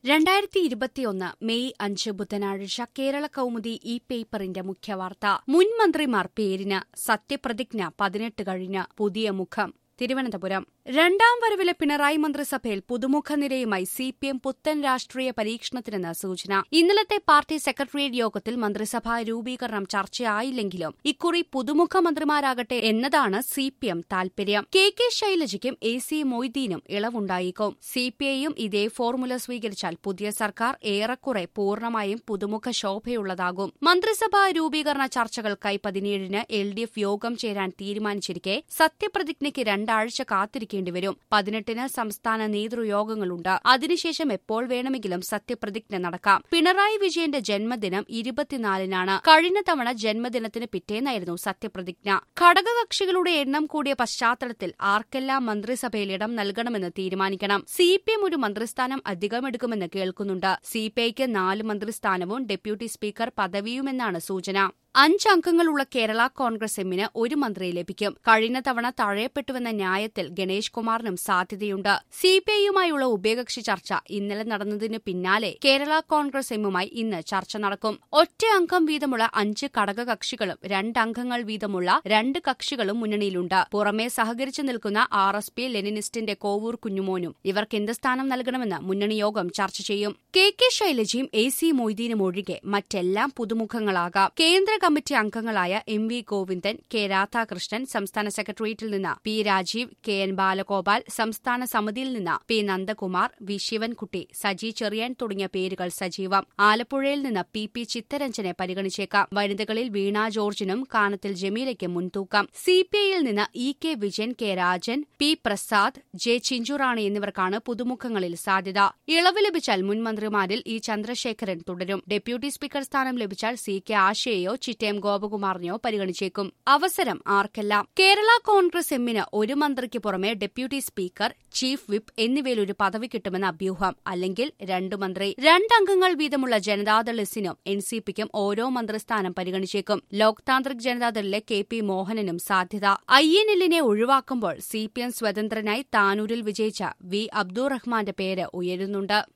രണ്ടായിരത്തി ഇരുപത്തിയൊന്ന് മെയ് അഞ്ച് ബുധനാഴ്ച കേരള കൗമുദി ഈ പേപ്പറിന്റെ മുഖ്യവാർത്ത മുൻ മന്ത്രിമാർ പേരിന് സത്യപ്രതിജ്ഞ പതിനെട്ട് കഴിഞ്ഞ് പുതിയ മുഖം തിരുവനന്തപുരം രണ്ടാം വരവിലെ പിണറായി മന്ത്രിസഭയിൽ പുതുമുഖ നിരയുമായി സി പി എം പുത്തൻ രാഷ്ട്രീയ പരീക്ഷണത്തിനെന്ന് സൂചന ഇന്നലത്തെ പാർട്ടി സെക്രട്ടേറിയറ്റ് യോഗത്തിൽ മന്ത്രിസഭാ രൂപീകരണം ചർച്ചയായില്ലെങ്കിലും ഇക്കുറി പുതുമുഖ മന്ത്രിമാരാകട്ടെ എന്നതാണ് സി പി എം താൽപര്യം കെ കെ ശൈലജയ്ക്കും എ സി മൊയ്തീനും ഇളവുണ്ടായേക്കും സി പി ഐയും ഇതേ ഫോർമുല സ്വീകരിച്ചാൽ പുതിയ സർക്കാർ ഏറെക്കുറെ പൂർണ്ണമായും പുതുമുഖ ശോഭയുള്ളതാകും മന്ത്രിസഭാ രൂപീകരണ ചർച്ചകൾക്കായി പതിനേഴിന് എൽ ഡി എഫ് യോഗം ചേരാൻ തീരുമാനിച്ചിരിക്കെ സത്യപ്രതിജ്ഞയ്ക്ക് രണ്ടാഴ്ച കാത്തിരിക്കേണ്ടി വരും പതിനെട്ടിന് സംസ്ഥാന നേതൃയോഗങ്ങളുണ്ട് അതിനുശേഷം എപ്പോൾ വേണമെങ്കിലും സത്യപ്രതിജ്ഞ നടക്കാം പിണറായി വിജയന്റെ ജന്മദിനം ഇരുപത്തിനാലിനാണ് കഴിഞ്ഞ തവണ ജന്മദിനത്തിന് പിറ്റേന്നായിരുന്നു സത്യപ്രതിജ്ഞ ഘടകകക്ഷികളുടെ എണ്ണം കൂടിയ പശ്ചാത്തലത്തിൽ ആർക്കെല്ലാം മന്ത്രിസഭയിൽ ഇടം നൽകണമെന്ന് തീരുമാനിക്കണം സി പി എം ഒരു മന്ത്രിസ്ഥാനം അധികമെടുക്കുമെന്ന് കേൾക്കുന്നുണ്ട് സി പി ഐക്ക് നാല് മന്ത്രിസ്ഥാനവും ഡെപ്യൂട്ടി സ്പീക്കർ പദവിയുമെന്നാണ് സൂചന അഞ്ചംഗങ്ങളുള്ള കേരള കോൺഗ്രസ് എമ്മിന് ഒരു മന്ത്രിയെ ലഭിക്കും കഴിഞ്ഞ തവണ തഴയപ്പെട്ടുവെന്ന ന്യായത്തിൽ ഗണേഷ് കുമാറിനും സാധ്യതയുണ്ട് സിപിഐയുമായുള്ള ഉഭയകക്ഷി ചർച്ച ഇന്നലെ നടന്നതിന് പിന്നാലെ കേരള കോൺഗ്രസ് എമ്മുമായി ഇന്ന് ചർച്ച നടക്കും ഒറ്റ അംഗം വീതമുള്ള അഞ്ച് ഘടകകക്ഷികളും രണ്ടംഗങ്ങൾ വീതമുള്ള രണ്ട് കക്ഷികളും മുന്നണിയിലുണ്ട് പുറമെ സഹകരിച്ചു നിൽക്കുന്ന ആർ എസ് പി ലെനിനിസ്റ്റിന്റെ കോവൂർ കുഞ്ഞുമോനും ഇവർക്ക് എന്ത് സ്ഥാനം നൽകണമെന്ന് മുന്നണി യോഗം ചർച്ച ചെയ്യും കെ കെ ശൈലജയും എ സി മൊയ്തീനും ഒഴികെ മറ്റെല്ലാം പുതുമുഖങ്ങളാകാം കേന്ദ്ര കമ്മിറ്റി അംഗങ്ങളായ M V Govindan K Radhakrishnan സംസ്ഥാന സെക്രട്ടേറിയറ്റിൽ നിന്ന് P Rajeev K N Balagopal സംസ്ഥാന സമിതിയിൽ നിന്ന് പി നന്ദകുമാർ വി ശിവൻകുട്ടി സജി ചെറിയാൻ തുടങ്ങിയ പേരുകൾ സജീവം ആലപ്പുഴയിൽ നിന്ന് പി പി ചിത്തരഞ്ജനെ പരിഗണിച്ചേക്കാം വനിതകളിൽ വീണ ജോർജിനും കാനത്തിൽ ജമീലയ്ക്കും മുൻതൂക്കം സി പി ഐയിൽ നിന്ന് E K Vijayan K Rajan P Prasad J Chinchurani എന്നിവർക്കാണ് പുതുമുഖങ്ങളിൽ സാധ്യത ഇളവ് ലഭിച്ചാൽ മുൻ മന്ത്രിമാരിൽ ഇ ചന്ദ്രശേഖരൻ തുടരും ഡെപ്യൂട്ടി സ്പീക്കർ സ്ഥാനം ലഭിച്ചാൽ സി കെ ആശയെയോ ചിറ്റയം ഗോപകുമാറിനെയോ പരിഗണിച്ചേക്കും അവസരം ആർക്കെല്ലാം കേരള കോൺഗ്രസ് എമ്മിന് ഒരു മന്ത്രിക്ക് പുറമെ ഡെപ്യൂട്ടി സ്പീക്കർ ചീഫ് വിപ്പ് എന്നിവയിൽ ഒരു പദവി കിട്ടുമെന്ന അഭ്യൂഹം അല്ലെങ്കിൽ രണ്ട് മന്ത്രി രണ്ടംഗങ്ങൾ വീതമുള്ള ജനതാദൾ എസിനും എൻ സി പിക്കും ഓരോ മന്ത്രിസ്ഥാനം പരിഗണിച്ചേക്കും ലോക് താന്ത്രിക് ജനതാദളിലെ കെ പി മോഹനനും സാധ്യത ഐ എൻ എല്ലിനെ ഒഴിവാക്കുമ്പോൾ സി പി എം സ്വതന്ത്രനായി താനൂരിൽ വിജയിച്ച വി അബ്ദുറഹ്മാന്റെ പേര് ഉയരുന്നുണ്ട്